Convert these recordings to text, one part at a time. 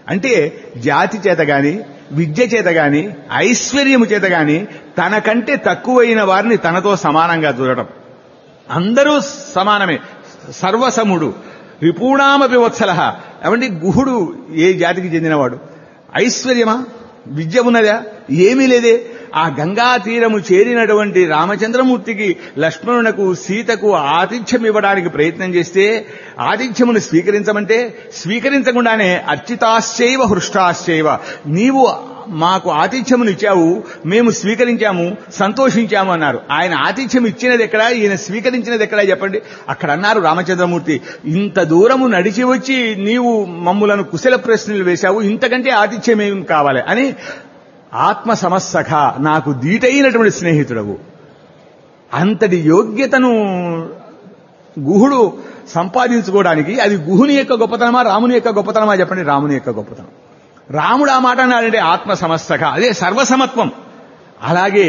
అంటే జాతి చేత గాని విద్య చేత గాని ఐశ్వర్యము చేత గాని తనకంటే తక్కువైన వారిని తనతో సమానంగా చూడటం అందరూ సమానమే సర్వసముడు రిపూణామపి వత్సల ఏమంటే గుహుడు ఏ జాతికి చెందినవాడు ఐశ్వర్యమా విద్య ఉన్నదా ఏమీ లేదే ఆ గంగా తీరము చేరినటువంటి రామచంద్రమూర్తికి లక్ష్మణునకు సీతకు ఆతిథ్యం ఇవ్వడానికి ప్రయత్నం చేస్తే ఆతిథ్యమును స్వీకరించమంటే స్వీకరించకుండానే అర్చితాశ్చైవ హృష్టాశ్చైవ నీవు మాకు ఆతిథ్యమును ఇచ్చావు మేము స్వీకరించాము సంతోషించాము అన్నారు ఆయన ఆతిథ్యం ఇచ్చినది ఎక్కడ ఈయన స్వీకరించినది ఎక్కడ చెప్పండి అక్కడ అన్నారు రామచంద్రమూర్తి ఇంత దూరము నడిచి వచ్చి నీవు మమ్ములను కుశల ప్రశ్నలు వేశావు ఇంతకంటే ఆతిథ్యం ఏం కావాలి అని ఆత్మ సమస్సఖ నాకు దీటైనటువంటి స్నేహితుడవు అంతటి యోగ్యతను గుహుడు సంపాదించుకోవడానికి అది గుహుని యొక్క గొప్పతనమా రాముని యొక్క గొప్పతనమా చెప్పండి రాముని యొక్క గొప్పతనం రాముడు ఆ మాట అన్నాడంటే ఆత్మ సమస్తక అదే సర్వసమత్వం అలాగే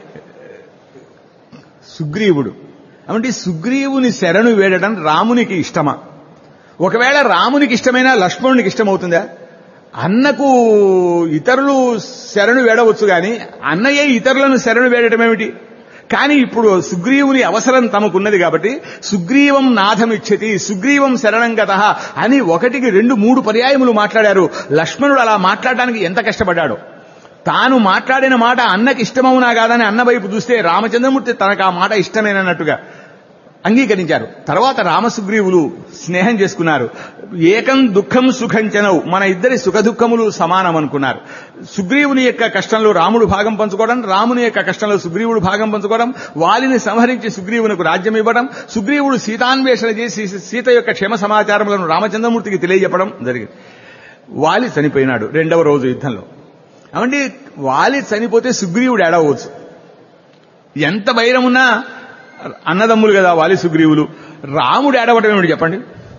సుగ్రీవుడు అంటే సుగ్రీవుని శరణు వేడటం రామునికి ఇష్టమా ఒకవేళ రామునికి ఇష్టమైనా లక్ష్మణునికి ఇష్టమవుతుందా అన్నకు ఇతరులు శరణు వేడవచ్చు గాని అన్నయ్య ఇతరులను శరణు వేడటం ఏమిటి కానీ ఇప్పుడు సుగ్రీవుని అవసరం తమకున్నది కాబట్టి సుగ్రీవం నాథమిచ్చతి సుగ్రీవం శరణం గత అని ఒకటికి రెండు మూడు పర్యాయములు మాట్లాడారు లక్ష్మణుడు అలా మాట్లాడడానికి ఎంత కష్టపడ్డాడు తాను మాట్లాడిన మాట అన్నకి ఇష్టమవునా కాదని అన్న వైపు చూస్తే రామచంద్రమూర్తి తనకు ఆ మాట ఇష్టమేనన్నట్టుగా అంగీకరించారు తర్వాత రామసుగ్రీవులు స్నేహం చేసుకున్నారు ఏకం దుఃఖం సుఖం చనవు మన ఇద్దరి సుఖ దుఃఖములు సమానం అనుకున్నారు సుగ్రీవుని యొక్క కష్టంలో రాముడు భాగం పంచుకోవడం రాముని యొక్క కష్టంలో సుగ్రీవుడు భాగం పంచుకోవడం వాలిని సంహరించి సుగ్రీవునకు రాజ్యం ఇవ్వడం సుగ్రీవుడు సీతాన్వేషణ చేసి సీత యొక్క క్షేమ సమాచారములను రామచంద్రమూర్తికి తెలియజెప్పడం జరిగింది వాలి చనిపోయినాడు రెండవ రోజు యుద్ధంలో అవండి వాలి చనిపోతే సుగ్రీవుడు ఏడవచ్చు ఎంత వైరమున్నా అన్నదమ్ములు కదా వాలి సుగ్రీవులు రాముడు ఏడవటం ఏమిటి చెప్పండి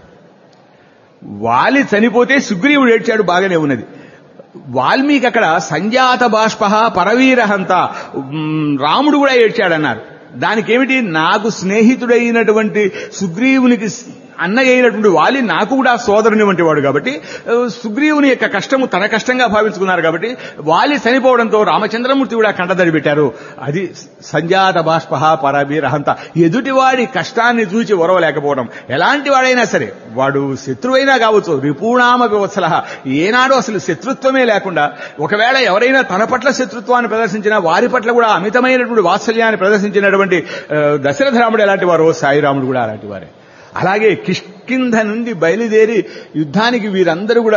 వాలి చనిపోతే సుగ్రీవుడు ఏడ్చాడు బాగానే ఉన్నది వాల్మీకి అక్కడ సంజాత బాష్ప పరవీరహంత ఉమ్, రాముడు కూడా ఏడ్చాడన్నారు దానికి ఏమిటి నాకు స్నేహితుడైనటువంటి సుగ్రీవునికి అన్నయ్య అయినటువంటి వాలి నాకు కూడా సోదరుని వంటి వాడు కాబట్టి ఆ, సుగ్రీవుని యొక్క కష్టము తన కష్టంగా భావించుకున్నారు కాబట్టి వాలి చనిపోవడంతో రామచంద్రమూర్తి కూడా కంటదడి పెట్టారు అది సంజాత బాష్ప పరవీరహంత ఎదుటివాడి కష్టాన్ని చూచి ఒరవలేకపోవడం ఎలాంటి వాడైనా సరే వాడు శత్రువైనా కావచ్చు రిపూణామ వివత్సల ఏనాడు అసలు శత్రుత్వమే లేకుండా ఒకవేళ ఎవరైనా తన పట్ల శత్రుత్వాన్ని ప్రదర్శించినా వారి పట్ల కూడా అమితమైనటువంటి వాత్సల్యాన్ని ప్రదర్శించినటువంటి ఆ, దశరథ రాముడు ఎలాంటి వారో సాయిరాముడు కూడా అలాంటి వారే అలాగే కిష్కింధ నుండి బయలుదేరి యుద్ధానికి వీరందరూ కూడా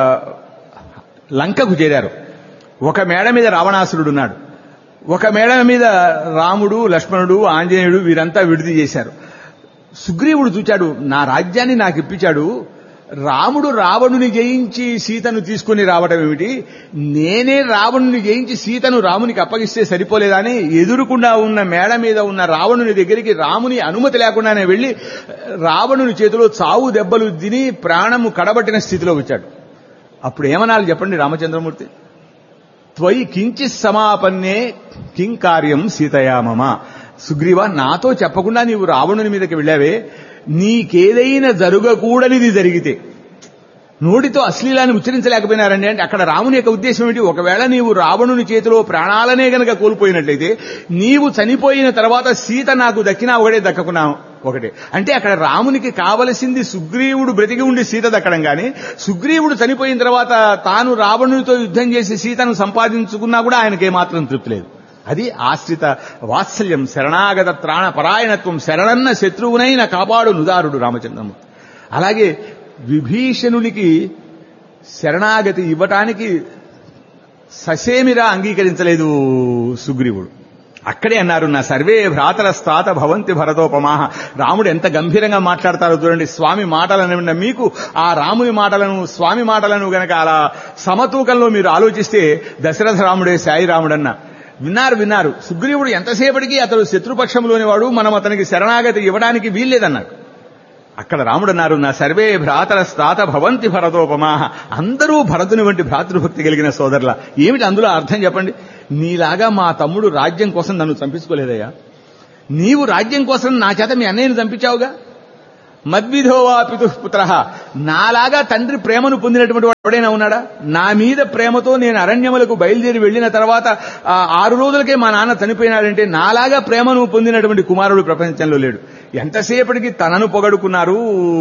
లంకకు చేరారు ఒక మేడ మీద రావణాసురుడు ఉన్నాడు ఒక మేడ మీద రాముడు లక్ష్మణుడు ఆంజనేయుడు వీరంతా విడిది చేశారు సుగ్రీవుడు చూచాడు నా రాజ్యాన్ని నాకు ఇప్పించాడు రాముడు రావణుని జయించి సీతను తీసుకుని రావటం ఏమిటి నేనే రావణుని జయించి సీతను రామునికి అప్పగిస్తే సరిపోలేదా అని ఎదురుకుండా ఉన్న మేడ మీద ఉన్న రావణుని దగ్గరికి రాముని అనుమతి లేకుండానే వెళ్లి రావణుని చేతిలో చావు దెబ్బలు తిని ప్రాణము కడబట్టిన స్థితిలో వచ్చాడు అప్పుడు ఏమనాలి చెప్పండి రామచంద్రమూర్తి త్వయి కించి సమాపన్నే కిం కార్యం సీతయామమ సుగ్రీవ నాతో చెప్పకుండా నీవు రావణుని మీదకి వెళ్ళావే నీకేదైనా జరగకూడనిది జరిగితే నోటితో అశ్లీలాన్ని ఉచ్చరించలేకపోయినారండి అంటే అక్కడ రాముని యొక్క ఉద్దేశం ఏమిటి ఒకవేళ నీవు రావణుని చేతిలో ప్రాణాలనే గనక కోల్పోయినట్లయితే నీవు చనిపోయిన తర్వాత సీత నాకు దక్కినా ఒకటే దక్కకున్నా ఒకటే అంటే అక్కడ రామునికి కావలసింది సుగ్రీవుడు బ్రతికి ఉండి సీత దక్కడం గాని సుగ్రీవుడు చనిపోయిన తర్వాత తాను రావణునితో యుద్ధం చేసి సీతను సంపాదించుకున్నా కూడా ఆయనకి ఏమాత్రం తృప్తి లేదు అది ఆశ్రిత వాత్సల్యం శరణాగత త్రాణ పరాయణత్వం శరణన్న శత్రువునైన కాపాడు నుదారుడు రామచంద్రమూర్తి అలాగే విభీషణునికి శరణాగతి ఇవ్వటానికి ససేమిరా అంగీకరించలేదు సుగ్రీవుడు అక్కడే అన్నారు నా సర్వే భ్రాతల స్థాత భవంతి భరతోపమాహ రాముడు ఎంత గంభీరంగా మాట్లాడతారో చూడండి స్వామి మాటలను విన్న మీకు ఆ రాముని మాటలను స్వామి మాటలను గనక అలా సమతూకంలో మీరు ఆలోచిస్తే దశరథ రాముడే సాయి రాముడన్న విన్నారు విన్నారు సుగ్రీవుడు ఎంతసేపటికి అతడు శత్రుపక్షంలోని వాడు మనం అతనికి శరణాగతి ఇవ్వడానికి వీల్లేదన్నారు అక్కడ రాముడు అన్నారు నా సర్వే భ్రాతల స్థాత భవంతి భరతోపమాహ అందరూ భరతుని వంటి భ్రాతృభక్తి కలిగిన సోదరుల ఏమిటి అందులో అర్థం చెప్పండి నీలాగా మా తమ్ముడు రాజ్యం కోసం నన్ను చంపించుకోలేదయ్యా నీవు రాజ్యం కోసం నా చేత మీ అన్నయ్యను చంపించావుగా మద్విధోవా పితు పుత్ర నాలాగా తండ్రి ప్రేమను పొందినటువంటి వాడు ఎవడైనా ఉన్నాడా నా మీద ప్రేమతో నేను అరణ్యములకు బయలుదేరి వెళ్లిన తర్వాత ఆ ఆరు రోజులకే మా నాన్న చనిపోయినాడంటే నాలాగా ప్రేమను పొందినటువంటి కుమారుడు ప్రపంచంలో లేడు ఎంతసేపటికి తనను పొగడుకున్నారు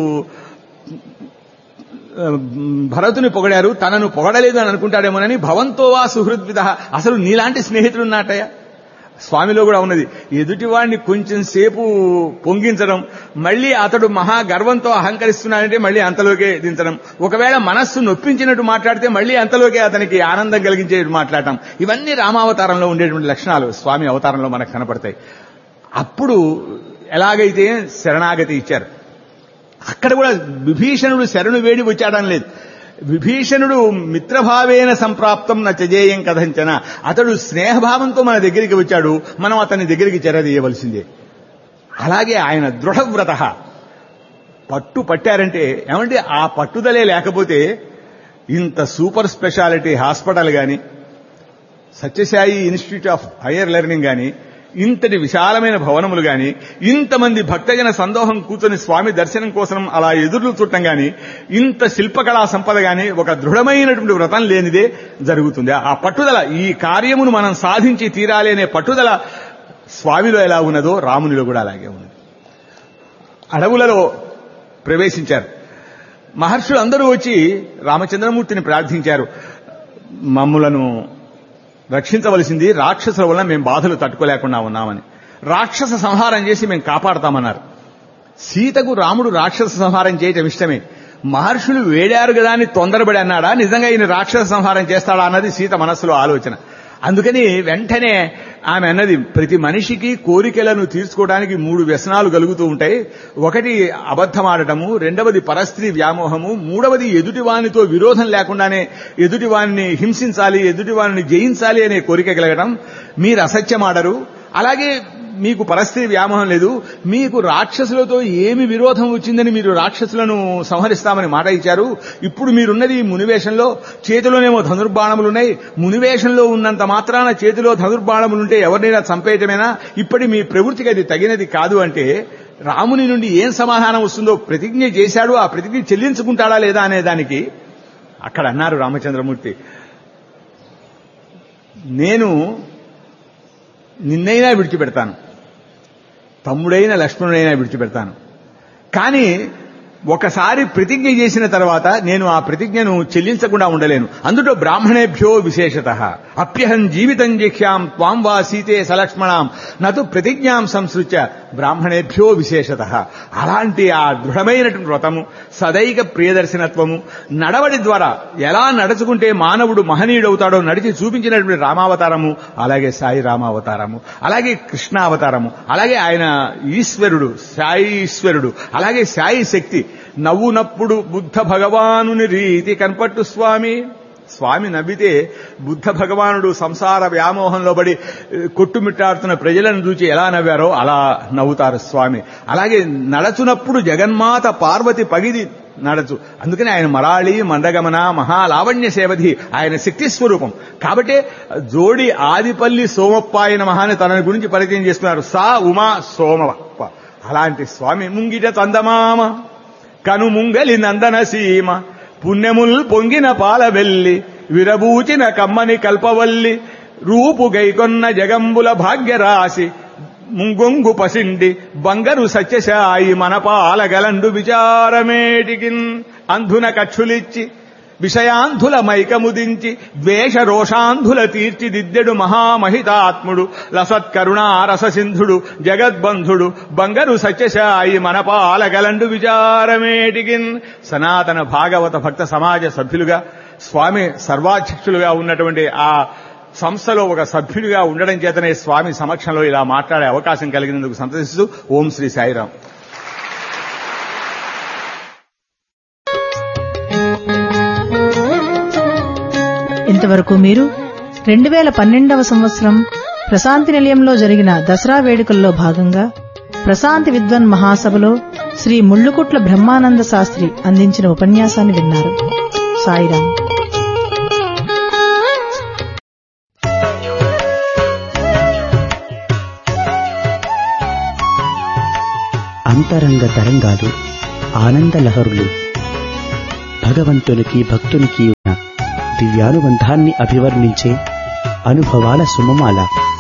భరతుని పొగడారు తనను పొగడలేదు అని అనుకుంటాడేమోనని భవంతో వా సుహృద్విద అసలు నీలాంటి స్నేహితులు ఉన్నాటయ్యా స్వామిలో కూడా ఉన్నది ఎదుటివాడిని కొంచెం సేపు పొంగించడం మళ్ళీ అతడు మహా గర్వంతో అహంకరిస్తున్నాడంటే మళ్ళీ అంతలోకే దించడం ఒకవేళ మనస్సు నొప్పించినట్టు మాట్లాడితే మళ్ళీ అంతలోకే అతనికి ఆనందం కలిగించే మాట్లాడటం ఇవన్నీ రామావతారంలో ఉండేటువంటి లక్షణాలు స్వామి అవతారంలో మనకు కనపడతాయి అప్పుడు ఎలాగైతే శరణాగతి ఇచ్చారు అక్కడ కూడా విభీషణుడు శరణు వేడి వచ్చాడని లేదు విభీషణుడు మిత్రభావేన సంప్రాప్తం నచజేయం కథంచన అతడు స్నేహభావంతో మన దగ్గరికి వచ్చాడు మనం అతని దగ్గరికి చేరదీయవలసిందే అలాగే ఆయన దృఢవ్రత పట్టు పట్టారంటే ఏమంటే ఆ పట్టుదలే లేకపోతే ఇంత సూపర్ స్పెషాలిటీ హాస్పిటల్ గాని Sathya Sai institute of higher learning గాని ఇంతటి విశాలమైన భవనములు గాని ఇంతమంది భక్తజన సందోహం కూర్చొని స్వామి దర్శనం కోసం అలా ఎదురు చుట్టం గాని ఇంత శిల్పకళా సంపద గాని ఒక దృఢమైనటువంటి వ్రతం లేనిదే జరుగుతుంది ఆ పట్టుదల ఈ కార్యమును మనం సాధించి తీరాలి అనే పట్టుదల స్వామిలో ఎలా ఉన్నదో రామునిలో కూడా అలాగే ఉన్నది అడవులలో ప్రవేశించారు మహర్షులు అందరూ వచ్చి రామచంద్రమూర్తిని ప్రార్థించారు మమ్ములను రక్షించవలసింది రాక్షసుల వల్ల మేము బాధలు తట్టుకోలేకుండా ఉన్నామని రాక్షస సంహారం చేసి మేము కాపాడతామన్నారు సీతకు రాముడు రాక్షస సంహారం చేయటం ఇష్టమే మహర్షులు వేడారు కదా అని తొందరపడి అన్నాడా నిజంగా ఈయన రాక్షస సంహారం చేస్తాడా అన్నది సీత మనస్సులో ఆలోచన అందుకని వెంటనే ఆమె అన్నది ప్రతి మనిషికి కోరికలను తీర్చుకోవడానికి మూడు వ్యసనాలు కలుగుతూ ఉంటాయి ఒకటి అబద్ధమాడటము రెండవది పరస్త్రీ వ్యామోహము మూడవది ఎదుటివానితో విరోధం లేకుండానే ఎదుటివారిని హింసించాలి ఎదుటివారిని జయించాలి అనే కోరిక కలగడం మీరు అసత్యమాడరు అలాగే మీకు పరస్త్రీ వ్యామోహం లేదు మీకు రాక్షసులతో ఏమి విరోధం వచ్చిందని మీరు రాక్షసులను సంహరిస్తామని మాట ఇచ్చారు ఇప్పుడు మీరున్నది మునివేషంలో చేతిలోనేమో ధనుర్బాణములున్నాయి మునివేషంలో ఉన్నంత మాత్రాన చేతిలో ధనుర్బాణములుంటే ఎవరినైనా చంపేయటమేనా ఇప్పటి మీ ప్రవృత్తికి అది తగినది కాదు అంటే రాముని నుండి ఏం సమాధానం వస్తుందో ప్రతిజ్ఞ చేశాడు ఆ ప్రతిజ్ఞ చెల్లించుకుంటాడా లేదా అనే దానికి అక్కడ అన్నారు రామచంద్రమూర్తి నేను నిన్నైనా విడిచిపెడతాను తమ్ముడైన లక్ష్మణుడైనా విడిచిపెడతాను కానీ ఒకసారి ప్రతిజ్ఞ చేసిన తర్వాత నేను ఆ ప్రతిజ్ఞను చెల్లించకుండా ఉండలేను అందులో బ్రాహ్మణేభ్యో విశేషత అప్యహం జీవితం జిఖ్యాం త్వాం వా సీతే సలక్ష్మణాం నటు ప్రతిజ్ఞాం సంసృత్య బ్రాహ్మణేభ్యో విశేషత అలాంటి ఆ దృఢమైనటువంటి వ్రతము సదైక ప్రియదర్శనత్వము నడవడి ద్వారా ఎలా నడుచుకుంటే మానవుడు మహనీయుడవుతాడో నడిచి చూపించినటువంటి రామావతారము అలాగే సాయి రామావతారము అలాగే కృష్ణావతారము అలాగే ఆయన ఈశ్వరుడు సాయి ఈశ్వరుడు అలాగే సాయి శక్తి నవ్వునప్పుడు బుద్ధ భగవానుని రీతి కనపట్టు స్వామి స్వామి నవ్వితే బుద్ధ భగవానుడు సంసార వ్యామోహంలో పడి కొట్టుమిట్టాడుతున్న ప్రజలను చూచి ఎలా నవ్వారో అలా నవ్వుతారు స్వామి అలాగే నడచునప్పుడు జగన్మాత పార్వతి పగిది నడచు అందుకని ఆయన మరాళి మందగమన మహాలావణ్య సేవధి ఆయన శక్తి స్వరూపం కాబట్టి జోడి ఆదిపల్లి సోమప్ప ఆయన మహాని తన గురించి పరిచయం చేస్తున్నారు సా ఉమా సోమవప్ప అలాంటి స్వామి ముంగిట చందమామ కను ముంగలి నందన సీమ పుణ్యముల్ పొంగిన పాల వెల్లి విరబూచిన కమ్మని కల్పవల్లి రూపు గైకొన్న జగంబుల భాగ్యరాశి ముంగొంగు పసిండి బంగరు సత్యశాయి మన పాలగలండు విచారమేటికిన్ అంధున కక్షులిచ్చి విషయాంధుల మైకముదించి ద్వేష రోషాంధుల తీర్చిదిద్దెడు మహామహితాత్ముడు లసత్కరుణా రససింధుడు జగద్బంధుడు బంగరు సత్యశాయి మన పాలగలండు విచారమేటికిన్ సనాతన భాగవత భక్త సమాజ సభ్యులుగా స్వామి సర్వాధ్యక్షులుగా ఉన్నటువంటి ఆ సంస్థలో ఒక సభ్యుడిగా ఉండడం చేతనే స్వామి సమక్షంలో ఇలా మాట్లాడే అవకాశం కలిగినందుకు సంతసిస్తూ ఓం శ్రీ సాయిరాం ఇంతవరకు మీరు రెండు వేల పన్నెండవ సంవత్సరం ప్రశాంతి నిలయంలో జరిగిన దసరా వేడుకల్లో భాగంగా ప్రశాంతి విద్వన్ మహాసభలో శ్రీ ముళ్ళుకుట్ల బ్రహ్మానంద శాస్త్రి అందించిన ఉపన్యాసాన్ని విన్నారు సాయిరాం అంతరంగ తరంగాలు ఆనందలహరులు భగవంతునికి భక్తునికి ఉన్న దివ్యానుబంధాన్ని అభివర్ణించే అనుభవాల సుమమాల